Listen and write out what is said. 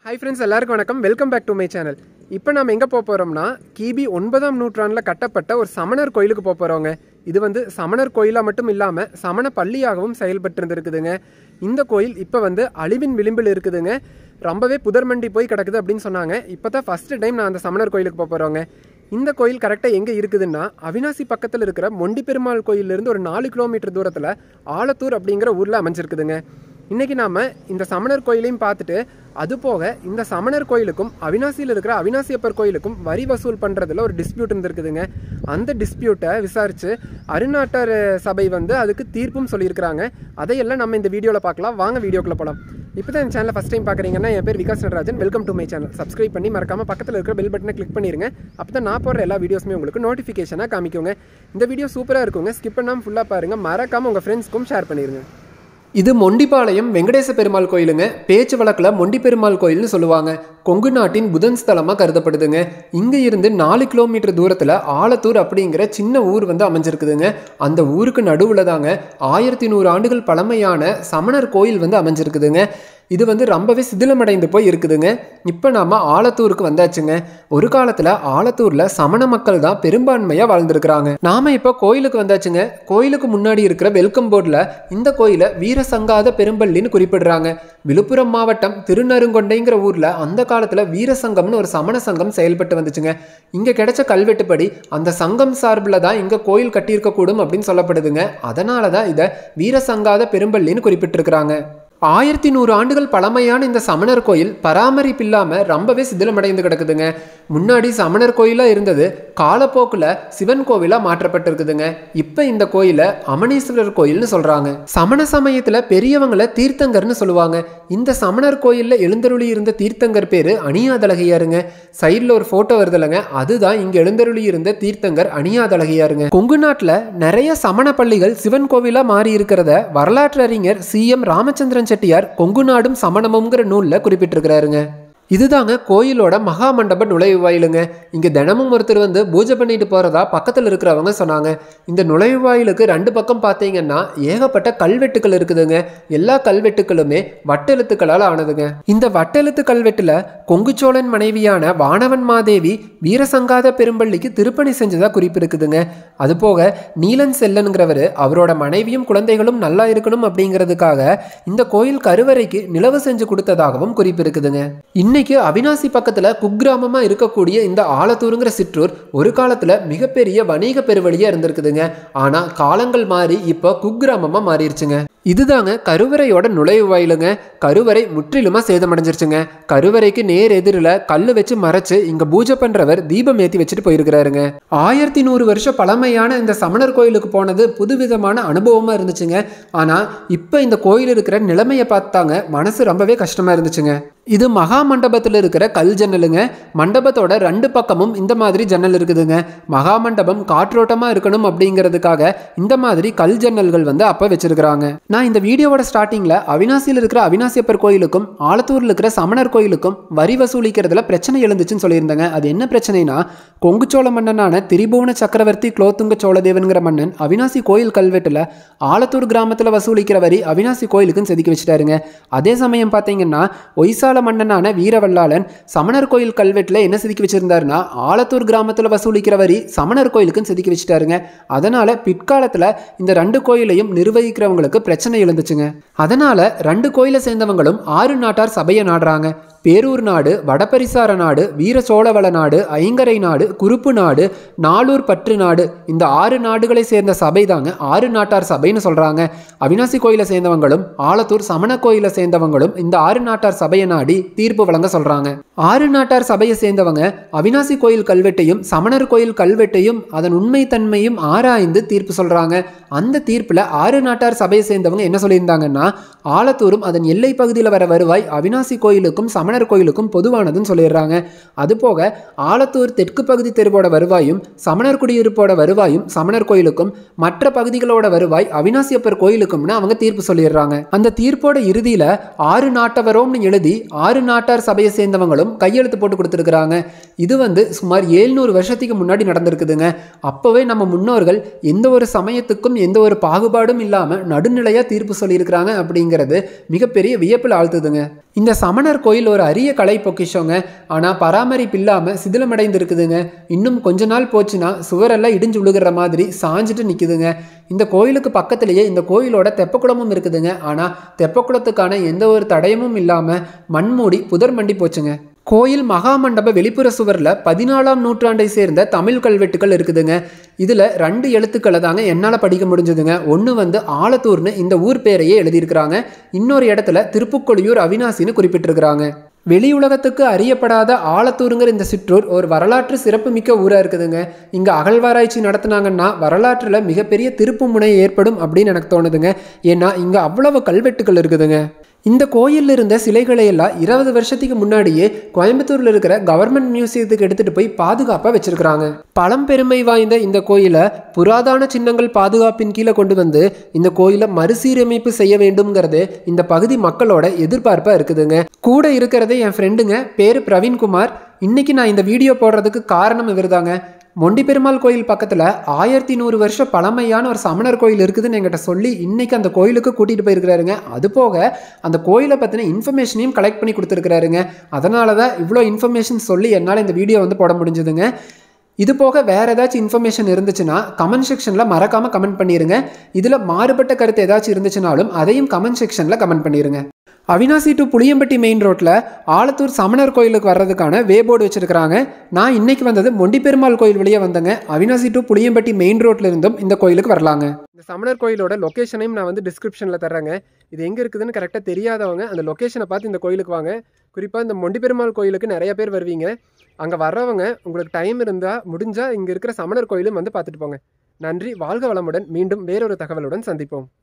high friends எல்லாருக்கும் வணக்கம் welcome back to my channel இப்போ நம்ம எங்கே போக போகிறோம்னா கிபி ஒன்பதாம் நூற்றாண்டில் கட்டப்பட்ட ஒரு சமணர் கோயிலுக்கு போக போகிறோங்க இது வந்து சமணர் கோயிலாக மட்டும் இல்லாமல் சமண பள்ளியாகவும் செயல்பட்டு இருந்திருக்குதுங்க இந்த கோயில் இப்போ வந்து அழிவின் விளிம்பில் இருக்குதுங்க ரொம்பவே புதர்மண்டி போய் கிடக்குது அப்படின்னு சொன்னாங்க இப்போ தான் ஃபஸ்ட்டு டைம் நான் அந்த சமணர் கோயிலுக்கு போக போகிறோங்க இந்த கோயில் கரெக்டாக எங்கே இருக்குதுன்னா அவினாசி பக்கத்தில் இருக்கிற மொண்டி பெருமாள் கோயிலிருந்து ஒரு நாலு கிலோமீட்டர் தூரத்தில் ஆலத்தூர் அப்படிங்கிற ஊரில் அமைஞ்சிருக்குதுங்க இன்றைக்கி நாம் இந்த சமணர் கோயிலையும் பார்த்துட்டு அது போக இந்த சமணர் கோயிலுக்கும் அவினாசியில் இருக்கிற அவினாசியப்பர் கோயிலுக்கும் வரி வசூல் பண்ணுறதுல ஒரு டிஸ்பியூட் இருந்திருக்குதுங்க அந்த டிஸ்பியூட்டை விசாரித்து அருநாட்டர் சபை வந்து அதுக்கு தீர்ப்பும் சொல்லியிருக்கிறாங்க அதையெல்லாம் நம்ம இந்த வீடியோவில் பார்க்கலாம் வாங்க வீடியோக்குள்ளே போகலாம் இப்போ தான் என் சேனலை ஃபஸ்ட் டைம் பார்க்குறீங்கன்னா என் பேர் Vikas Natarajan welcome to my channel subscribe பண்ணி மறக்காமல் பக்கத்தில் இருக்கிற பெல் பட்டனை கிளிக் பண்ணிருங்க அப்போ தான் நான் போடுற எல்லா வீடியோஸுமே உங்களுக்கு நோட்டிஃபிகேஷனாக காமிக்குங்க இந்த வீடியோ சூப்பராக இருக்குங்க ஸ்கிப் பண்ணாமல் ஃபுல்லாக பாருங்கள் மறக்காமல் உங்கள் ஃப்ரெண்ட்ஸ்க்கும் ஷேர் பண்ணிடுங்க இது மொண்டிப்பாளையம் வெங்கடேச பெருமாள் கோயிலுங்க பேச்சு வழக்கில் மொண்டி பெருமாள் கோயில்னு சொல்லுவாங்க கொங்கு நாட்டின் புதன் ஸ்தலமாக கருதப்படுதுங்க இங்கே இருந்து நாலு கிலோமீட்டர் தூரத்தில் ஆலத்தூர் அப்படிங்கிற சின்ன ஊர் வந்து அமைஞ்சிருக்குதுங்க அந்த ஊருக்கு நடுவில் தாங்க ஆயிரத்தி நூறு ஆண்டுகள் பழமையான சமணர் கோயில் வந்து அமைஞ்சிருக்குதுங்க இது வந்து ரொம்பவே சிதிலமடைந்து போய் இருக்குதுங்க இப்போ நாம் ஆலத்தூருக்கு வந்தாச்சுங்க ஒரு காலத்தில் ஆலத்தூரில் சமண மக்கள் தான் பெரும்பான்மையாக வாழ்ந்துருக்குறாங்க நாம் இப்போ கோயிலுக்கு வந்தாச்சுங்க கோயிலுக்கு முன்னாடி இருக்கிற வெல்கம் போர்டில் இந்த கோயிலை வீரசங்காத பெரும்பள்ளின்னு குறிப்பிடுறாங்க விழுப்புரம் மாவட்டம் திருநருங்கொண்டைங்கிற ஊரில் அந்த காலத்தில் வீரசங்கம்னு ஒரு சமண சங்கம் செயல்பட்டு வந்துச்சுங்க இங்கே கிடைச்ச கல்வெட்டுப்படி அந்த சங்கம் சார்பில் தான் இங்கே கோயில் கட்டியிருக்கக்கூடும் அப்படின்னு சொல்லப்படுதுங்க அதனால தான் இதை வீரசங்காத பெரும்பள்ளின்னு குறிப்பிட்டிருக்கிறாங்க ஆயிரத்தி நூறு ஆண்டுகள் பழமையான இந்த சமணர் கோயில் பராமரிப்பு இல்லாமல் ரொம்பவே சிதிலமடைந்து கிடக்குதுங்க முன்னாடி சமணர் கோயிலாக இருந்தது காலப்போக்கில் சிவன் கோவிலாக மாற்றப்பட்டிருக்குதுங்க இப்போ இந்த கோயிலை அமனீஸ்வரர் கோயில்னு சொல்கிறாங்க சமண சமயத்தில் பெரியவங்களை தீர்த்தங்கர்னு சொல்லுவாங்க இந்த சமணர் கோயிலில் எழுந்தருளி இருந்த தீர்த்தங்கர் பேர் அணியாதழகியாருங்க சைடில் ஒரு ஃபோட்டோ வருதுலங்க அதுதான் இங்கே எழுந்தருளி இருந்த தீர்த்தங்கர் அணியாதழகியாருங்க கொங்கு நாட்டில் நிறைய சமண பள்ளிகள் சிவன் கோவிலாக மாறி இருக்கிறத வரலாற்று அறிஞர் சி எம் ராமச்சந்திரன் செட்டியார் கொங்கு நாடும் சமணமுங்கிற நூலில் குறிப்பிட்டிருக்கிறாருங்க இதுதாங்க கோயிலோட மகா மண்டப நுழைவு வாயிலுங்க இங்கே தினமும் ஒருத்தர் வந்து பூஜை பண்ணிட்டு போகிறதா பக்கத்தில் இருக்கிறவங்க சொன்னாங்க இந்த நுழைவு வாயிலுக்கு ரெண்டு பக்கம் பார்த்தீங்கன்னா ஏகப்பட்ட கல்வெட்டுக்கள் இருக்குதுங்க எல்லா கல்வெட்டுக்களுமே வட்டெழுத்துக்களால் ஆனதுங்க இந்த வட்டெழுத்து கல்வெட்டில் கொங்குச்சோழன் மனைவியான வானவன் மாதேவி வீரசங்காத பெரும்பள்ளிக்கு திருப்பணி செஞ்சதாக குறிப்பு இருக்குதுங்க அதுபோக நீலன் செல்லனுங்கிறவர் அவரோட மனைவியும் குழந்தைகளும் நல்லா இருக்கணும் அப்படிங்கிறதுக்காக இந்த கோயில் கருவறைக்கு நிலவு செஞ்சு கொடுத்ததாகவும் குறிப்பு இருக்குதுங்க இன்னைக்கு அவினாசி பக்கத்தில் குக்கிராமமாக இருக்கக்கூடிய இந்த ஆலத்தூருங்கிற சிற்றூர் ஒரு காலத்தில் மிகப்பெரிய வணிக பெருவழியாக இருந்திருக்குதுங்க ஆனால் காலங்கள் மாறி இப்போ குக்கிராமமாக மாறிடுச்சுங்க இதுதாங்க கருவறையோட நுழைவு வாயிலுங்க கருவறை முற்றிலுமாக சேதமடைஞ்சிருச்சுங்க கருவறைக்கு நேர் எதிரில் கல் வச்சு மறைச்சு இங்கே பூஜை பண்ணுறவர் தீபம் ஏற்றி வச்சுட்டு போயிருக்கிறாருங்க ஆயிரத்தி நூறு வருஷம் பழமையான இந்த சமணர் கோயிலுக்கு போனது புதுவிதமான அனுபவமாக இருந்துச்சுங்க ஆனால் இப்போ இந்த கோயில் இருக்கிற நிலைமையை பார்த்தாங்க மனசு ரொம்பவே கஷ்டமாக இருந்துச்சுங்க இது மகா மண்டபத்தில் இருக்கிற கல் ஜன்னலுங்க மண்டபத்தோட ரெண்டு பக்கமும் இந்த மாதிரி ஜன்னல் இருக்குதுங்க மகா மண்டபம் காற்றோட்டமாக இருக்கணும் அப்படிங்கிறதுக்காக இந்த மாதிரி கல் ஜன்னல்கள் வந்து அப்போ வச்சிருக்கிறாங்க நான் இந்த வீடியோவோட ஸ்டார்டிங்கில் அவினாசியில் இருக்கிற அவினாசியப்பர் கோயிலுக்கும் ஆலத்தூரில் இருக்கிற சமணர் கோயிலுக்கும் வரி வசூலிக்கிறதுல பிரச்சனை எழுந்துச்சுன்னு சொல்லியிருந்தாங்க அது என்ன பிரச்சனைனா கொங்குச்சோழ மன்னனான திரிபுவன சக்கரவர்த்தி குலோத்துங்க சோழதேவனுங்கிற மன்னன் அவினாசி கோயில் கல்வெட்டில் ஆலத்தூர் கிராமத்தில் வசூலிக்கிற வரி அவினாசி கோயிலுக்குன்னு செதுக்கி வச்சுட்டாருங்க அதே சமயம் பார்த்தீங்கன்னா ஒய்சால மன்னனான வீரவல்லாளன் சமணர் கோயில் கல்வெட்டில் என்ன செதுக்கி வச்சிருந்தாருன்னா ஆலத்தூர் கிராமத்தில் வசூலிக்கிற வரி சமணர் கோயிலுக்குன்னு செதுக்கி வச்சுட்டாருங்க அதனால பிற்காலத்தில் இந்த ரெண்டு கோயிலையும் நிர்வகிக்கிறவங்களுக்கு பிரச்சனை எழுந்துச்சுங்க அதனால ரெண்டு கோயிலை சேர்ந்தவங்களும் ஆறு நாட்டார் சபையை நாடுறாங்க பேரூர் நாடு வடபரிசார நாடு வீர சோழவள நாடு ஐங்கரை நாடு குறுப்பு நாடு நாளூர் பற்று நாடு இந்த ஆறு நாடுகளை சேர்ந்த சபை தாங்க ஆறு நாட்டார் சபைன்னு சொல்கிறாங்க அவினாசி கோயிலை சேர்ந்தவங்களும் ஆலத்தூர் சமண கோயிலை சேர்ந்தவங்களும் இந்த ஆறு நாட்டார் சபையை நாடி தீர்ப்பு வழங்க சொல்கிறாங்க ஆறு நாட்டார் சபையை சேர்ந்தவங்க அவினாசி கோயில் கல்வெட்டையும் சமணர் கோயில் கல்வெட்டையும் அதன் உண்மைத்தன்மையும் ஆராய்ந்து தீர்ப்பு சொல்கிறாங்க அந்த தீர்ப்பில் ஆறு நாட்டார் சபையை சேர்ந்தவங்க என்ன சொல்லியிருந்தாங்கன்னா ஆலத்தூரும் அதன் எல்லை பகுதியில் வர வருவாய் அவினாசி கோயிலுக்கும் சமணர் கோயிலுக்கும் பொதுவானதுன்னு சொல்லிடுறாங்க அதுபோக ஆலத்தூர் தெற்கு பகுதி தெருவோட வருவாயும் சமணர் குடியிருப்போட வருவாயும் சமணர் கோயிலுக்கும் மற்ற பகுதிகளோட வருவாய் அவினாசியப்பர் கோயிலுக்கும்னு அவங்க தீர்ப்பு சொல்லிடுறாங்க அந்த தீர்ப்போட இறுதியில் ஆறு நாட்டவரோம்னு எழுதி ஆறு நாட்டார் சபையை சேர்ந்தவங்களும் கையெழுத்து போட்டு கொடுத்துருக்குறாங்க இது வந்து சுமார் ஏழ்நூறு வருஷத்துக்கு முன்னாடி நடந்திருக்குதுங்க அப்போவே நம்ம முன்னோர்கள் எந்த ஒரு சமயத்துக்கும் எந்த ஒரு பாகுபாடும் இல்லாமல் நடுநிலையாக தீர்ப்பு சொல்லியிருக்கிறாங்க அப்படிங்கிறது மிகப்பெரிய வியப்பில் ஆழ்த்துதுங்க இந்த சமணர் கோயில் ஒரு அரிய கலை பொக்கிஷங்க ஆனால் பராமரிப்பு இல்லாமல் சிதிலமடைந்து இருக்குதுங்க இன்னும் கொஞ்ச நாள் போச்சுன்னா சுவரெல்லாம் இடிஞ்சு விழுகிற மாதிரி சாஞ்சிட்டு நிற்குதுங்க இந்த கோயிலுக்கு பக்கத்திலேயே இந்த கோயிலோட தெப்பக்குளமும் இருக்குதுங்க ஆனால் தெப்பக்குளத்துக்கான எந்த ஒரு தடயமும் இல்லாமல் மண்மூடி புதர் மண்டி போச்சுங்க கோயில் மகாமண்டப வெளிப்புற சுவரில் பதினாலாம் நூற்றாண்டை சேர்ந்த தமிழ் கல்வெட்டுகள் இருக்குதுங்க இதில் ரெண்டு எழுத்துக்களை தாங்க என்னால் படிக்க முடிஞ்சதுங்க ஒன்று வந்து ஆலத்தூர்னு இந்த ஊர் பேரையே எழுதியிருக்கிறாங்க இன்னொரு இடத்துல திருப்புக்கொழியூர் அவினாசின்னு குறிப்பிட்டிருக்கிறாங்க வெளியுலகத்துக்கு அறியப்படாத ஆலத்தூருங்கிற இந்த சிற்றூர் ஒரு வரலாற்று சிறப்புமிக்க ஊராக இருக்குதுங்க இங்கே அகழ்வாராய்ச்சி நடத்துனாங்கன்னா வரலாற்றில் மிகப்பெரிய திருப்பு முனை ஏற்படும் அப்படின்னு எனக்கு தோணுதுங்க ஏன்னா இங்கே அவ்வளவு கல்வெட்டுகள் இருக்குதுங்க இந்த கோயிலில் இருந்த சிலைகளை எல்லாம் இருபது வருஷத்துக்கு முன்னாடியே கோயம்புத்தூரில் இருக்கிற கவர்மெண்ட் மியூசியத்துக்கு எடுத்துகிட்டு போய் பாதுகாப்பாக வச்சிருக்கிறாங்க பழம்பெருமை வாய்ந்த இந்த கோயிலை புராதான சின்னங்கள் பாதுகாப்பின் கீழே கொண்டு வந்து இந்த கோயிலை மறுசீரமைப்பு செய்ய வேண்டும்ங்கிறது இந்த பகுதி மக்களோட எதிர்பார்ப்பாக இருக்குதுங்க கூட இருக்கிறது என் ஃப்ரெண்டுங்க பேர் பிரவீன்குமார் இன்னைக்கு நான் இந்த வீடியோ போடுறதுக்கு காரணம் இவர்தாங்க மொண்டி பெருமாள் கோயில் பக்கத்தில் ஆயிரத்தி நூறு வருஷம் பழமையான ஒரு சமணர் கோயில் இருக்குதுன்னு என்கிட்ட சொல்லி இன்னைக்கு அந்த கோயிலுக்கு கூட்டிகிட்டு போயிருக்கிறாருங்க அது போக அந்த கோயிலை பற்றின இன்ஃபர்மேஷனையும் கலெக்ட் பண்ணி கொடுத்துருக்கிறாருங்க அதனால தான் இவ்வளோ இன்ஃபர்மேஷன் சொல்லி என்னால் இந்த வீடியோ வந்து போட முடிஞ்சதுங்க இது போக வேறு ஏதாச்சும் இன்ஃபர்மேஷன் இருந்துச்சுன்னா கமெண்ட் செக்ஷனில் மறக்காமல் கமெண்ட் பண்ணிடுங்க இதில் மாறுபட்ட கருத்து ஏதாச்சும் இருந்துச்சுனாலும் அதையும் கமெண்ட் செக்ஷனில் கமெண்ட் பண்ணிடுங்க அவினாசி டு புளியம்பட்டி மெயின் ரோட்டில் ஆலத்தூர் சமணர் கோயிலுக்கு வர்றதுக்கான வே போர்டு வச்சுருக்கிறாங்க நான் இன்னைக்கு வந்தது மொண்டி பெருமாள் கோயில் வழியே வந்தேங்க அவினாசி டு புளியம்பட்டி மெயின் ரோட்டில் இருந்தும் இந்த கோயிலுக்கு வரலாங்க இந்த சமணர் கோயிலோட லொக்கேஷனையும் நான் வந்து டிஸ்கிரிப்ஷனில் தர்றேங்க இது எங்கே இருக்குதுன்னு கரெக்டாக தெரியாதவங்க அந்த லொக்கேஷனை பார்த்து இந்த கோயிலுக்கு வாங்க குறிப்பாக இந்த மொண்டி பெருமாள் கோயிலுக்கு நிறைய பேர் வருவீங்க அங்கே வர்றவங்க உங்களுக்கு டைம் இருந்தால் முடிஞ்சால் இங்கே இருக்கிற சமணர் கோயிலும் வந்து பார்த்துட்டு போங்க நன்றி வாழ்க வளமுடன் மீண்டும் வேறொரு தகவலுடன் சந்திப்போம்